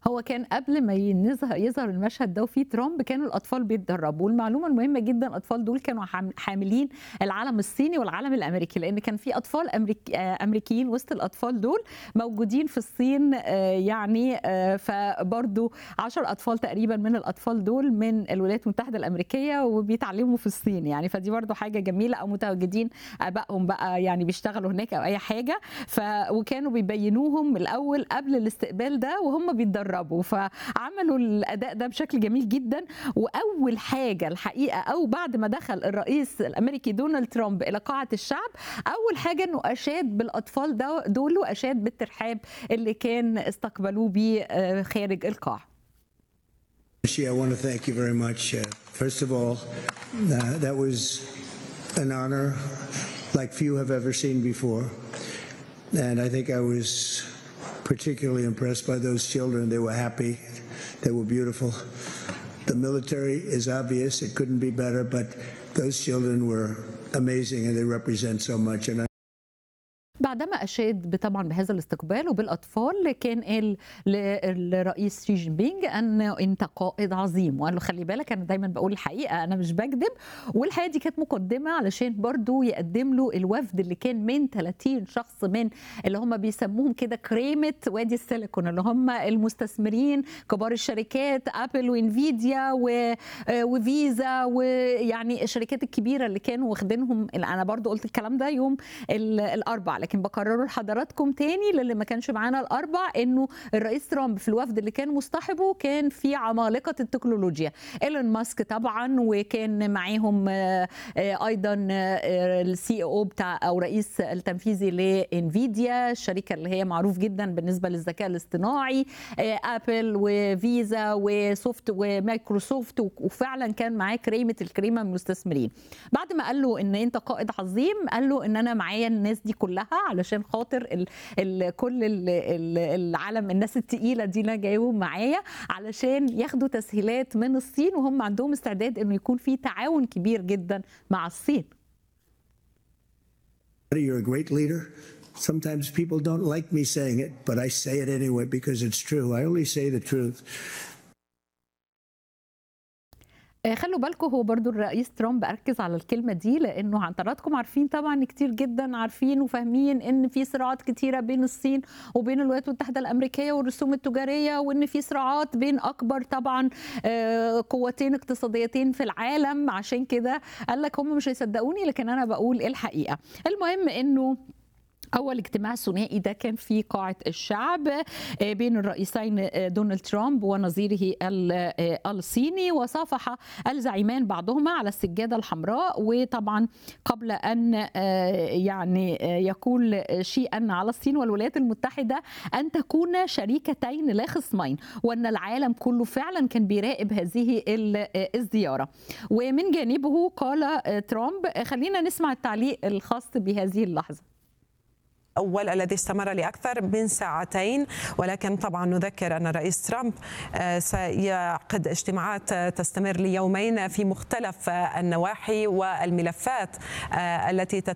هو كان قبل ما ينظهر يظهر المشهد ده وفيه ترامب كانوا الأطفال بيتدربوا والمعلومة المهمة جدًا الأطفال دول كانوا حام حاملين العلم الصيني والعلم الأمريكي، لأن كان في أطفال أمريك آآ أمريكيين وسط الأطفال دول موجودين في الصين آآ يعني آآ فبرضه 10 أطفال تقريبًا من الأطفال دول من الولايات المتحدة الأمريكية وبيتعلموا في الصين يعني، فدي برضه حاجة جميلة أو متواجدين آبائهم بقى يعني بيشتغلوا هناك أو أي حاجة، ف وكانوا بيبينوهم الأول قبل الاستقبال ده وهُم بيتدربوا، فعملوا الأداء ده بشكل جميل جدًا، وأول حاجة الحقيقة أو بعد ما دخل الرئيس الأمريكي دونالد ترامب إلى قاعة الشعب، أول حاجة إنه أشاد بالأطفال ده دول وأشاد بالترحاب اللي كان استقبلوه بيه آآ خارج القاعة. Rishi, I want to thank you very much. Uh, first of all, uh, that was an honor like few have ever seen before. And I think I was particularly impressed by those children. They were happy, they were beautiful. The military is obvious, it couldn't be better, but those children were amazing and they represent so much. And I بعدما أشاد طبعًا بهذا الاستقبال وبالأطفال كان قال للرئيس شي جين بينج أن أنت قائد عظيم، وقال له خلي بالك أنا دايمًا باقول الحقيقة أنا مش باكدب، والحقيقة دي كانت مقدمة علشان برضه يقدم له الوفد اللي كان من 30 شخص من اللي هم بيسموهم كده كريمة وادي السيليكون اللي هم المستثمرين كبار الشركات أبل وانفيديا و وفيزا ويعني الشركات الكبيرة اللي كانوا واخدينهم أنا برضه قلت الكلام ده يوم ال الأربع لكن باكرره لحضراتكم تاني للي ما كانش معانا الأربع إنه الرئيس ترامب في الوفد اللي كان مصطحبه كان في عمالقة التكنولوجيا ايلون ماسك طبعًا وكان معاهم أيضًا السي او بتاع أو رئيس التنفيذي لانفيديا الشركة اللي هي معروف جدًا بالنسبة للذكاء الاصطناعي أبل وفيزا وسوفت ومايكروسوفت وفعلًا كان معاه كريمة الكريمة من المستثمرين. بعد ما قال له إن أنت قائد عظيم قال له إن أنا معايا الناس دي كلها علشان خاطر ال ال كل ال ال العالم الناس التقيلة دي اللي أنا جايبهم معايا علشان ياخدوا تسهيلات من الصين وهم عندهم استعداد إنه يكون في تعاون كبير جدًا مع الصين. You're a great leader. Sometimes people don't like me saying it, but I say it anyway because it's true. I only say the truth. آآ خلّوا بالكم هو برضه الرئيس ترامب أركّز على الكلمة دي لإنه حضراتكم عارفين طبعًا كتير جدًا عارفين وفاهمين إن في صراعات كتيرة بين الصين وبين الولايات المتحدة الأمريكية والرسوم التجارية، وإن في صراعات بين أكبر طبعًا آآ قوتين اقتصاديتين في العالم، عشان كده قال لك هم مش هيصدقوني لكن أنا باقول الحقيقة. المهم إنه أول اجتماع ثنائي ده كان في قاعة الشعب بين الرئيسين دونالد ترامب ونظيره الصيني، وصافح الزعيمان بعضهما على السجادة الحمراء، وطبعًا قبل أن يعني يقول شيئًا على الصين والولايات المتحدة أن تكونا شريكتين لا خصمين، وأن العالم كله فعلًا كان بيراقب هذه الزيارة. ومن جانبه قال ترامب خلينا نسمع التعليق الخاص بهذه اللحظة. الأول الذي استمر لأكثر من ساعتين ولكن طبعا نذكر أن الرئيس ترامب سيعقد اجتماعات تستمر ليومين في مختلف النواحي والملفات التي